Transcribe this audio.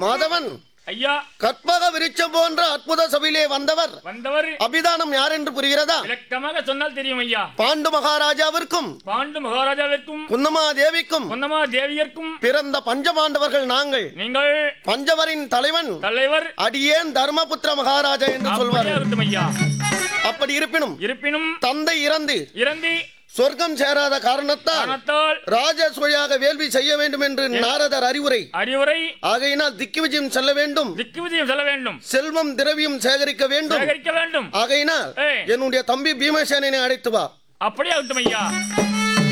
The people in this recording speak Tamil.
மாதவன் ஐயா கற்பக விருட்சம் போன்ற அற்புத சபையிலே வந்தவர் வந்தவர் அபிதானம் யார் என்று புரிகிறதா விளக்கமாக சொன்னால் தெரியும் ஐயா பாண்டு மகாராஜாவிற்கும் பாண்டு மகாராஜாவிற்கும் குன்னமா தேவிக்கும் பொன்னமா தேவியர்க்கும் பிறந்த பஞ்சபாண்டவர்கள் நாங்கள் நீங்கள் பஞ்சவரின் தலைவன் தலைவர் அடியேன் தர்மபுத்திர மகாராஜா என்று அப்படியே சொல்வார் இருக்கட்டும் ஐயா அப்படி இருப்பினும் இருப்பினும் தந்தை இறந்து இறந்தி சொர்க்கம் சேராத காரணத்தால் காரணத்தால் ராஜசுவையாக வேள்வி செய்ய வேண்டும் என்று நாரதர் அறிவுரை அறிவுரை ஆகையினால் திக்கு விஜயம் செல்ல வேண்டும் திக்கு விஜயம் செல்ல வேண்டும் செல்வம் திரவியம் சேகரிக்க வேண்டும் சேகரிக்க வேண்டும் ஆகையினால் ஏய். என்னுடைய தம்பி பீமசேனனை அழைத்து வா அப்படியே ஆகட்டும் ஐயா